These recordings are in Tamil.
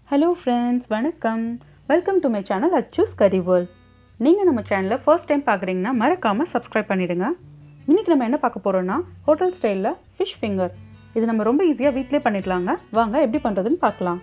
ஹலோ ஃப்ரெண்ட்ஸ் வணக்கம் welcome to my channel Achu's curry world நீங்கள் நம்ம சேனலை ஃபர்ஸ்ட் டைம் பார்க்குறீங்கன்னா மறக்காமல் சப்ஸ்கிரைப் பண்ணிவிடுங்க இன்றைக்கி நம்ம என்ன பார்க்க போகிறோன்னா ஹோட்டல் ஸ்டைலில் ஃபிஷ் ஃபிங்கர் இது நம்ம ரொம்ப ஈஸியாக வீட்டிலே பண்ணிடலாங்க வாங்க எப்படி பண்ணுறதுன்னு பார்க்கலாம்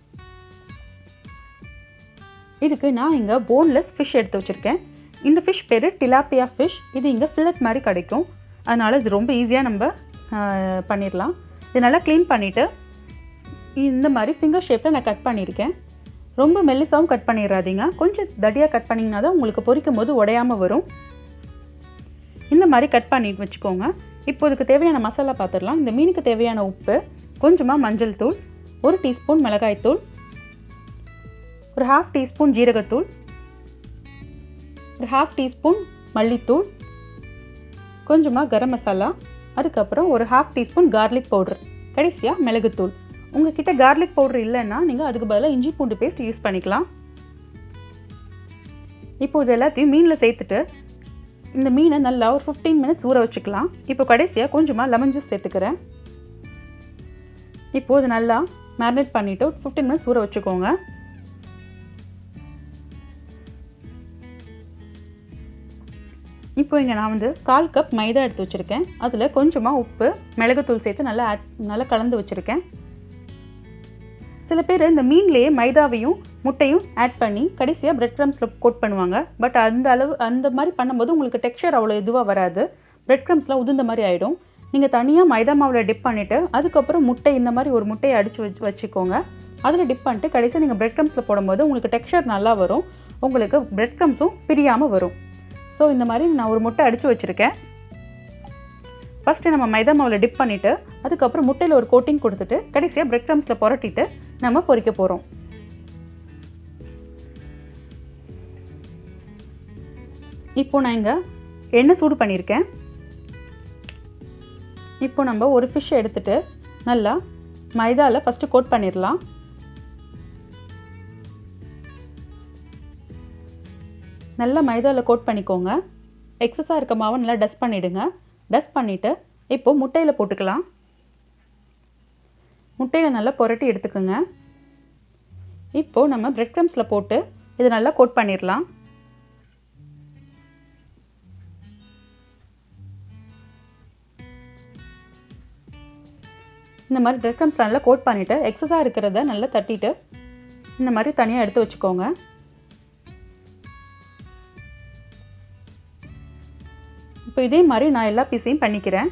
இதுக்கு நான் இங்கே போன்லெஸ் ஃபிஷ் எடுத்து வச்சுருக்கேன் இந்த ஃபிஷ் பேர் டிலாப்பியா ஃபிஷ் இது இங்கே ஃபில்லட் மாதிரி கிடைக்கும் அதனால் இது ரொம்ப ஈஸியாக நம்ம ஆஹ், பண்ணிடலாம் இது நல்லா க்ளீன் பண்ணிவிட்டு இந்த மாதிரி ஃபிங்கர் ஷேப்பில் நான் கட் பண்ணியிருக்கேன் ரொம்ப மெல்லிசாவும் கட் பண்ணிடாதீங்க கொஞ்சம் தடியாக கட் பண்ணிங்கன்னா தான் உங்களுக்கு பொரிக்கும் போது உடையாமல் வரும் இந்த மாதிரி கட் பண்ணி வச்சுக்கோங்க இப்போ இதுக்கு தேவையான மசாலா பார்த்துடலாம் இந்த மீனுக்கு தேவையான உப்பு கொஞ்சமாக மஞ்சள் தூள் ஒரு டீஸ்பூன் மிளகாய்த்தூள் ஒரு ஹாஃப் டீஸ்பூன் ஜீரகத்தூள் ஒரு ஹாஃப் டீஸ்பூன் மல்லித்தூள் கொஞ்சமாக கரம் மசாலா அதுக்கப்புறம் ஒரு ஹாஃப் டீஸ்பூன் கார்லிக் பவுடர் கடைசியாக மிளகுத்தூள் உங்ககிட்ட கார்லிக் பவுடர் இல்லைன்னா நீங்கள் அதுக்கு பதிலாக இஞ்சி பூண்டு பேஸ்ட் யூஸ் பண்ணிக்கலாம் இப்போ இது எல்லாத்தையும் மீனில் சேர்த்துட்டு இந்த மீனை நல்லா ஒரு ஃபிஃப்டீன் மினிட்ஸ் ஊற வச்சுக்கலாம் இப்போ கடைசியாக கொஞ்சமாக லெமன் ஜூஸ் சேர்த்துக்கிறேன் இப்போ இது நல்லா மேரினேட் பண்ணிவிட்டு ஒரு ஃபிஃப்டீன் மினிட்ஸ் ஊற வச்சுக்கோங்க இப்போ இங்கே நான் வந்து கால் கப் மைதா எடுத்து வச்சுருக்கேன் அதில் கொஞ்சமாக உப்பு மிளகுத்தூள் சேர்த்து நல்லா ஆட் நல்லா கலந்து வச்சுருக்கேன் சில பேர் இந்த மீன்லேயே மைதாவையும் முட்டையும் ஆட் பண்ணி கடைசியாக பிரெட் க்ரம்ஸில் கோட் பண்ணுவாங்க பட் அந்த அளவு அந்த மாதிரி பண்ணும்போது உங்களுக்கு டெக்ஸ்சர் அவ்வளோ இதுவாக வராது பிரெட் க்ரம்ஸ்லாம் உதிர்ந்த மாதிரி ஆகிடும் நீங்கள் தனியாக மைதா மாவில் டிப் பண்ணிவிட்டு அதுக்கப்புறம் முட்டை இந்த மாதிரி ஒரு முட்டையை அடித்து வச்சு வச்சுக்கோங்க அதில் டிப் பண்ணிட்டு கடைசியாக நீங்கள் பிரெட் க்ரம்ஸில் போடும்போது உங்களுக்கு டெக்ஸ்சர் நல்லா வரும் உங்களுக்கு பிரெட் க்ரம்ஸும் பிரியாமல் வரும் ஸோ இந்த மாதிரி நான் ஒரு முட்டை அடித்து வச்சுருக்கேன் ஃபஸ்ட்டு நம்ம மைதா மாவில் டிப் பண்ணிவிட்டு அதுக்கப்புறம் முட்டையில் ஒரு கோட்டிங் கொடுத்துட்டு கடைசியாக பிரெட் க்ரம்ஸில் புரட்டிட்டு நம்ம பொரிக்க போகிறோம் இப்போ நான் இங்கே எண்ணெய் சூடு பண்ணியிருக்கேன் இப்போ நம்ம ஒரு ஃபிஷ் எடுத்துட்டு நல்லா மைதாவில் ஃபஸ்ட்டு கோட் பண்ணிடலாம் நல்லா மைதாவில் கோட் பண்ணிக்கோங்க எக்ஸஸாக இருக்க மாவை நல்லா டஸ்ட் பண்ணிவிடுங்க டஸ்ட் பண்ணிவிட்டு இப்போது முட்டையில் போட்டுக்கலாம் முட்டையில் நல்லா புரட்டி எடுத்துக்கோங்க இப்போது நம்ம பிரெட் க்ரம்ஸில் போட்டு இதை நல்லா கோட் பண்ணிடலாம் இந்த மாதிரி பிரெட் க்ரம்ஸில் நல்லா கோட் பண்ணிவிட்டு எக்ஸஸாக இருக்கிறத நல்லா தட்டிட்டு இந்த மாதிரி தனியாக எடுத்து வச்சுக்கோங்க இப்போ இதே மாதிரி நான் எல்லா பீஸையும் பண்ணிக்கிறேன்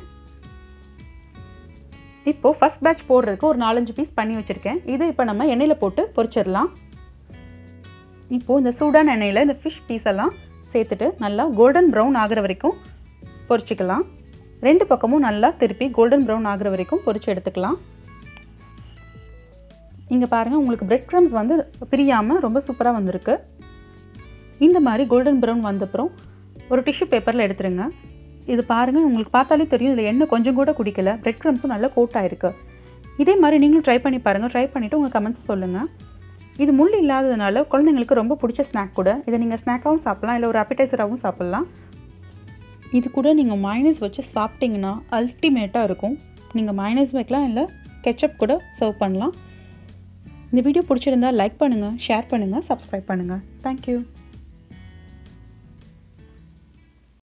இப்போது ஃபஸ்ட் பேட்ச் போடுறதுக்கு ஒரு நாலஞ்சு பீஸ் பண்ணி வச்சுருக்கேன் இதை இப்போ நம்ம எண்ணெயில் போட்டு பொரிச்சிடலாம் இப்போது இந்த சூடான எண்ணெயில் இந்த ஃபிஷ் பீஸ் எல்லாம் சேர்த்துட்டு நல்லா கோல்டன் ப்ரௌன் ஆகிற வரைக்கும் பொரிச்சிக்கலாம் ரெண்டு பக்கமும் நல்லா திருப்பி கோல்டன் ப்ரௌன் ஆகிற வரைக்கும் பொரிச்சு எடுத்துக்கலாம் இங்கே பாருங்கள் உங்களுக்கு பிரெட் க்ரம்ஸ் வந்து பிரியாமல் ரொம்ப சூப்பராக வந்திருக்கு இந்த மாதிரி கோல்டன் ப்ரௌன் வந்தப்புறம் ஒரு டிஷ்யூ பேப்பரில் எடுத்துருங்க இது பாருங்கள் உங்களுக்கு பார்த்தாலே தெரியும் இதில் எண்ணெய் கொஞ்சம் கூட குடிக்கல பிரெட் க்ரம்ஸும் நல்லா கோட் ஆயிருக்கு இதே மாதிரி நீங்களும் ட்ரை பண்ணி பாருங்கள் ட்ரை பண்ணிவிட்டு உங்கள் கமெண்ட்ஸ் சொல்லுங்கள் இது முள் இல்லாததுனால குழந்தைங்களுக்கு ரொம்ப பிடிச்ச ஸ்நாக் கூட இதை நீங்கள் ஸ்நாக்காகவும் சாப்பிட்லாம் இல்லை ஒரு அப்பிடைசராகவும் சாப்பிட்லாம் இது கூட நீங்கள் மைனஸ் வச்சு சாப்பிட்டிங்கன்னா அல்டிமேட்டாக இருக்கும் நீங்கள் மைனஸ் வைக்கலாம் இல்லை கெச்சப் கூட சர்வ் பண்ணலாம் இந்த வீடியோ பிடிச்சிருந்தா லைக் பண்ணுங்கள் ஷேர் பண்ணுங்கள் சப்ஸ்கிரைப் பண்ணுங்கள் தேங்க்யூ